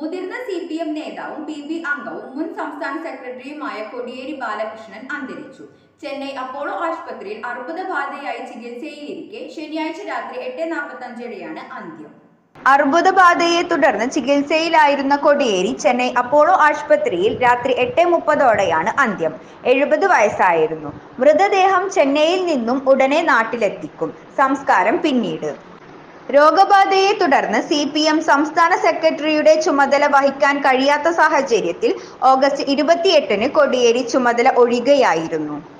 മുതിർന്ന C P M നേതാവും P B അംഗവും മുൻ സംസ്ഥാന സെക്രട്ടറിയുമായ കോടിയേരി ബാലകൃഷ്ണൻ അന്തരിച്ചു ചെന്നൈ അപ്പോളോ ആശുപത്രിയിൽ അർബുദബാധയായി ചികിത്സയിലിരിക്കെ ശനിയാഴ്ച രാത്രി എട്ട് നാൽപ്പത്തഞ്ചോടെയാണ് അന്ത്യം അർബുദബാധയെ തുടർന്ന് ചികിത്സയിലായിരുന്ന കൊടിയേരി ചെന്നൈ അപ്പോളോ ആശുപത്രിയിൽ രാത്രി എട്ട് മുപ്പതോടെയാണ് അന്ത്യം എഴുപത് വയസ്സായിരുന്നു മൃതദേഹം ചെന്നൈയിൽ നിന്നും ഉടനെ നാട്ടിലെത്തിക്കും സംസ്കാരം പിന്നീട് രോഗബാധയെ തുടർന്ന് സി പി എം സംസ്ഥാന സെക്രട്ടറിയുടെ ചുമതല വഹിക്കാൻ കഴിയാത്ത സാഹചര്യത്തിൽ ഓഗസ്റ്റ് ഇരുപത്തിയെട്ടിന് കൊടിയേരി ചുമതല ഒഴിയുകയായിരുന്നു